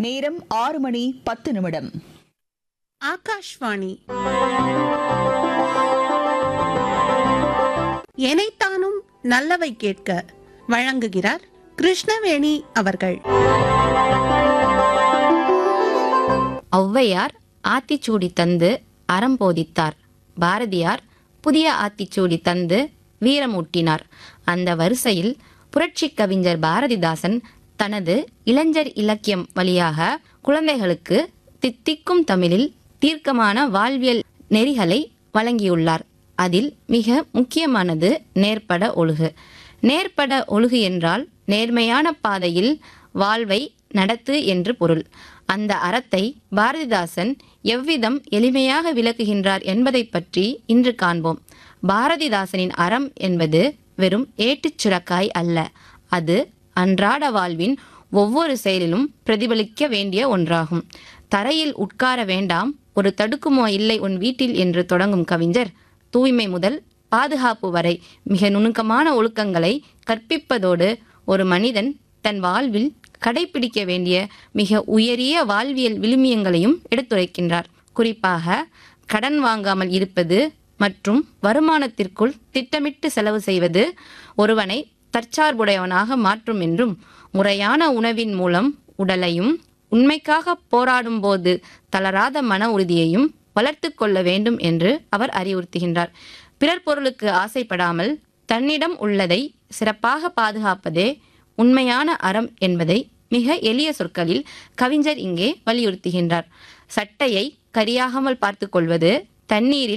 நேரம் ஆறு மணி பத்து நிமிடம் ஆகாஷ்வாணி எனைத்தானும் நல்லவை கேட்க வழங்குகிறார் கிருஷ்ணவேணி அவர்கள் ஔவையார் ஆத்திச்சூடி தந்து அறம் போதித்தார் பாரதியார் புதிய ஆத்திச்சூடி தந்து வீரமூட்டினார் அந்த வரிசையில் புரட்சிக் கவிஞர் பாரதிதாசன் தனது இளைஞர் இலக்கியம் வழியாக குழந்தைகளுக்கு தித்திக்கும் தமிழில் தீர்க்கமான வாழ்வியல் நெறிகளை வழங்கியுள்ளார் அதில் மிக முக்கியமானது நேர்பட ஒழுகு நேர்பட ஒழுகு என்றால் நேர்மையான பாதையில் வாழ்வை நடத்து என்று பொருள் அந்த அறத்தை பாரதிதாசன் எவ்விதம் எளிமையாக விளக்குகின்றார் என்பதை பற்றி இன்று காண்போம் பாரதிதாசனின் அறம் என்பது வெறும் ஏட்டுச் சுரக்காய் அல்ல அது அன்றாட வாழ்வின் ஒவ்வொரு செயலிலும் பிரதிபலிக்க வேண்டிய ஒன்றாகும் தரையில் உட்கார வேண்டாம் ஒரு தடுக்குமோ இல்லை உன் வீட்டில் என்று தொடங்கும் கவிஞர் தூய்மை முதல் பாதுகாப்பு வரை மிக நுணுக்கமான ஒழுக்கங்களை கற்பிப்பதோடு ஒரு மனிதன் தன் வாழ்வில் கடைபிடிக்க வேண்டிய மிக உயரிய வாழ்வியல் விழுமியங்களையும் எடுத்துரைக்கின்றார் குறிப்பாக கடன் வாங்காமல் இருப்பது மற்றும் வருமானத்திற்குள் திட்டமிட்டு செலவு செய்வது ஒருவனை தற்சார்புடையவனாக மாற்றும் என்றும் முறையான உணவின் மூலம் உடலையும் உண்மைக்காக போராடும் போது தளராத மன உறுதியையும் வளர்த்து கொள்ள வேண்டும் என்று அவர் அறிவுறுத்துகின்றார் பிறர் பொருளுக்கு ஆசைப்படாமல் தன்னிடம் உள்ளதை சிறப்பாக பாதுகாப்பதே உண்மையான அறம் என்பதை மிக எளிய சொற்களில் கவிஞர் இங்கே வலியுறுத்துகின்றார் சட்டையை கரியாகாமல் பார்த்துக் கொள்வது தண்ணீரில்